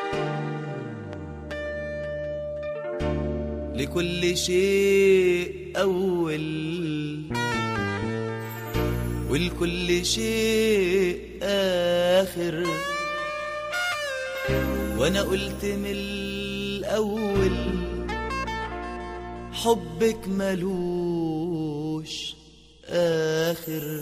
لكل شيء أول ولكل شيء آخر وأنا قلت من الأول حبك ملوش آخر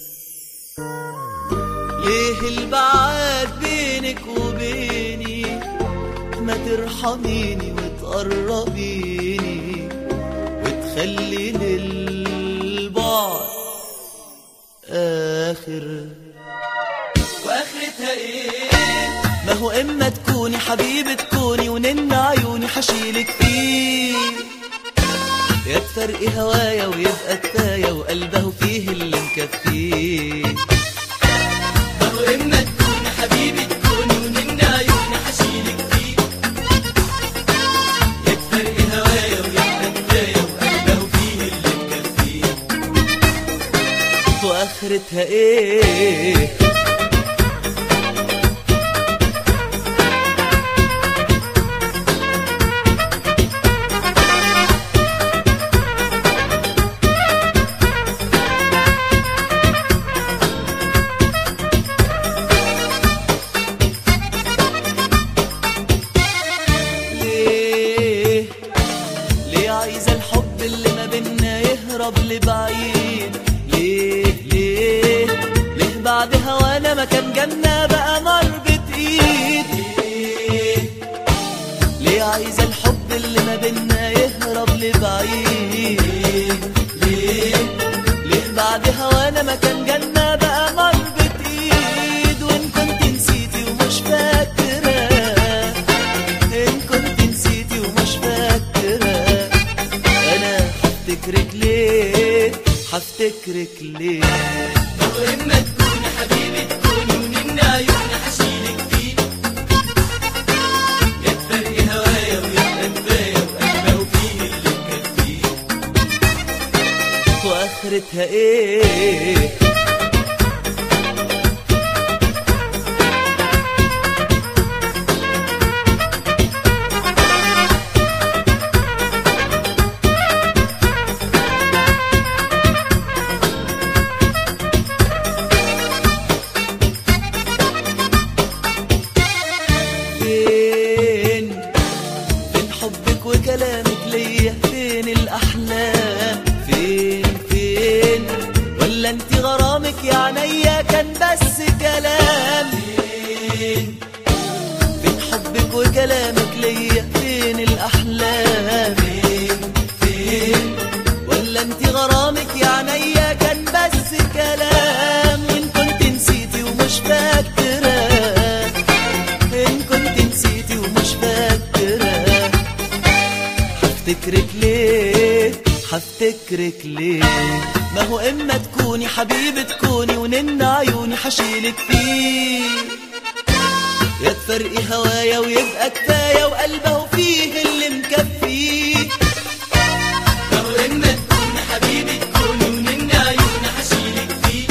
ليه البعاد بينك وبيني ما ترحميني وتقربيني وتخلي للبعد آخر واخرتها ايه ما هو اما تكوني حبيبة تكوني ونن عيوني حشيلك فيه يا تفرقي هوايا ويبقى كفاية وقلبه فيه اللي مكفيه ما هو اما تكوني حبيبي تكوني ونن عيوني حشيلك فيه يا تفرقي هوايا ويبقى كفايه وقلبه فيه اللي مكفيه واخرتها ايه ليه ليه عايزة الحب اللي ما بينا يهرب لبعيد ليه ليه ليه بعد هوانا ما كان جنة بقى نار بتقيد ليه ليه عايزة الحب اللي ما بينا يهرب لبعيد ليه ليه بعد هوانا ما كان جنة بقى نار بتقيد وان كنت نسيتي ومش فاكرة إن كنت نسيتي ومش فاكرة أنا هفتكرك ليه هفتكرك ليه ما هو اما تكوني حبيبي تكوني ونن عيوني حشيلك فيه يا تفرقي هوايا ويبقى كفايه وقلبه فيه اللي مكفيه وآخرتها إيه فين فين حبك وكلامك ليا فين الأحلام فين فين ولا انت غرامك يا عينيا كان بس كلام فين فين حبك وكلامك ليا فين الأحلام فين فين ولا انت غرامك يا عينيا كان بس كلام وان كنت نسيتي ومش فاكره إن كنت نسيتي ومش فاكرة هفتكرك ليه هفتكرك ليه ما هو إما تكوني حبيبة تكوني ونن عيوني حشيلك فيه يا تفرقي هوايا ويبقى كفاية وقلبه فيه اللي مكفيه ما هو اما تكوني حبيبي تكوني ونن عيوني حشيلك فيه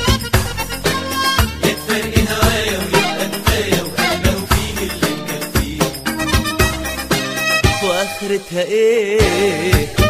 يا تفرقي هوايا ويبقى كفايه وقلبه فيه اللي مكفيه واخرتها ايه